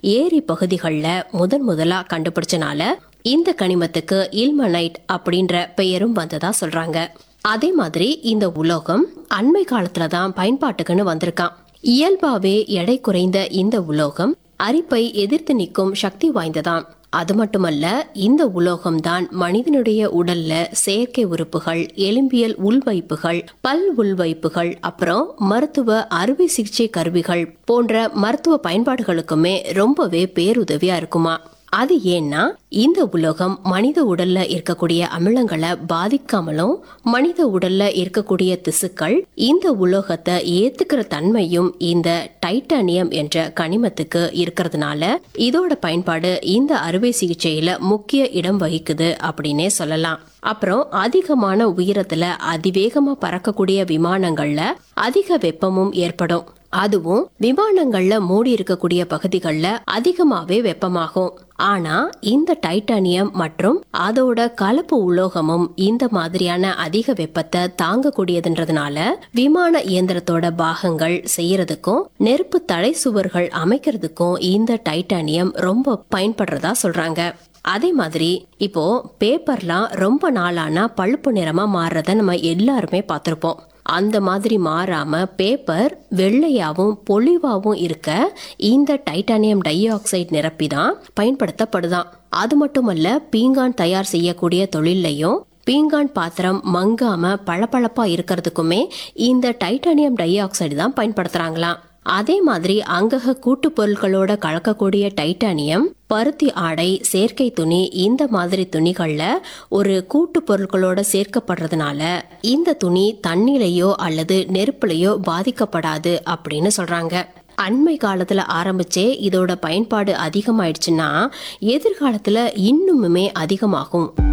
ஏரி பகுதிகளில் முதன் முதலா கண்டுபிடிச்சனால இந்த கனிமத்துக்கு இல்மனைட் அப்படின்ற பெயரும் வந்ததா சொல்றாங்க அதே மாதிரி இந்த உலோகம் அண்மை காலத்துல தான் பயன்பாட்டுக்குன்னு வந்திருக்கான் இயல்பாவே எடை குறைந்த இந்த உலோகம் அரிப்பை எதிர்த்து நிற்கும் சக்தி வாய்ந்ததாம் அது மட்டுமல்ல இந்த உலோகம்தான் மனிதனுடைய உடல்ல செயற்கை உறுப்புகள் எலும்பியல் உள்வைப்புகள் பல் உள்வைப்புகள் அப்புறம் மருத்துவ அறுவை சிகிச்சை கருவிகள் போன்ற மருத்துவ பயன்பாடுகளுக்குமே ரொம்பவே பேருதவியா இருக்குமா அது ஏன்னா இந்த உலோகம் மனித உடல்ல இருக்கக்கூடிய அமிலங்களை பாதிக்காமலும் மனித உடல்ல இருக்கக்கூடிய திசுக்கள் இந்த உலோகத்தை ஏத்துக்கிற தன்மையும் இந்த டைட்டானியம் என்ற கனிமத்துக்கு இருக்கிறதுனால இதோட பயன்பாடு இந்த அறுவை சிகிச்சையில முக்கிய இடம் வகிக்குது அப்படின்னே சொல்லலாம் அப்புறம் அதிகமான உயரத்துல அதிவேகமா பறக்கக்கூடிய விமானங்கள்ல அதிக வெப்பமும் ஏற்படும் அதுவும் விமானங்கள்ல மூடி இருக்கக்கூடிய பகுதிகள்ல அதிகமாவே வெப்பமாகும் ஆனா இந்த டைட்டானியம் மற்றும் அதோட கலப்பு உலோகமும் இந்த மாதிரியான அதிக வெப்பத்தை தாங்கக்கூடியதுன்றதுனால விமான இயந்திரத்தோட பாகங்கள் செய்யறதுக்கும் நெருப்பு தடை சுவர்கள் அமைக்கிறதுக்கும் இந்த டைட்டானியம் ரொம்ப பயன்படுறதா சொல்றாங்க அதே மாதிரி இப்போ பேப்பர்லாம் ரொம்ப நாளானா பழுப்பு நிறமா மாறுறத நம்ம எல்லாருமே பார்த்திருப்போம் அந்த மாதிரி மாறாம பேப்பர் வெள்ளையாவும் பொலிவாவும் இருக்க இந்த டைட்டானியம் டை ஆக்சைடு நிரப்பி தான் பயன்படுத்தப்படுதாம் அது மட்டுமல்ல பீங்கான் தயார் செய்யக்கூடிய தொழிலையும் பீங்கான் பாத்திரம் மங்காம பளபளப்பா இருக்கிறதுக்குமே இந்த டைட்டானியம் டை ஆக்சைடு தான் பயன்படுத்துறாங்களாம் அதே மாதிரி அங்கக கூட்டு பொருட்களோட கலக்கக்கூடிய டைட்டானியம் பருத்தி ஆடை செயற்கை துணி இந்த மாதிரி துணிகள்ல ஒரு கூட்டு பொருட்களோட சேர்க்கப்படுறதுனால இந்த துணி தண்ணிலையோ அல்லது நெருப்புலையோ பாதிக்கப்படாது அப்படின்னு சொல்றாங்க அண்மை காலத்துல ஆரம்பிச்சே இதோட பயன்பாடு அதிகமாயிடுச்சுன்னா எதிர்காலத்துல இன்னுமுமே அதிகமாகும்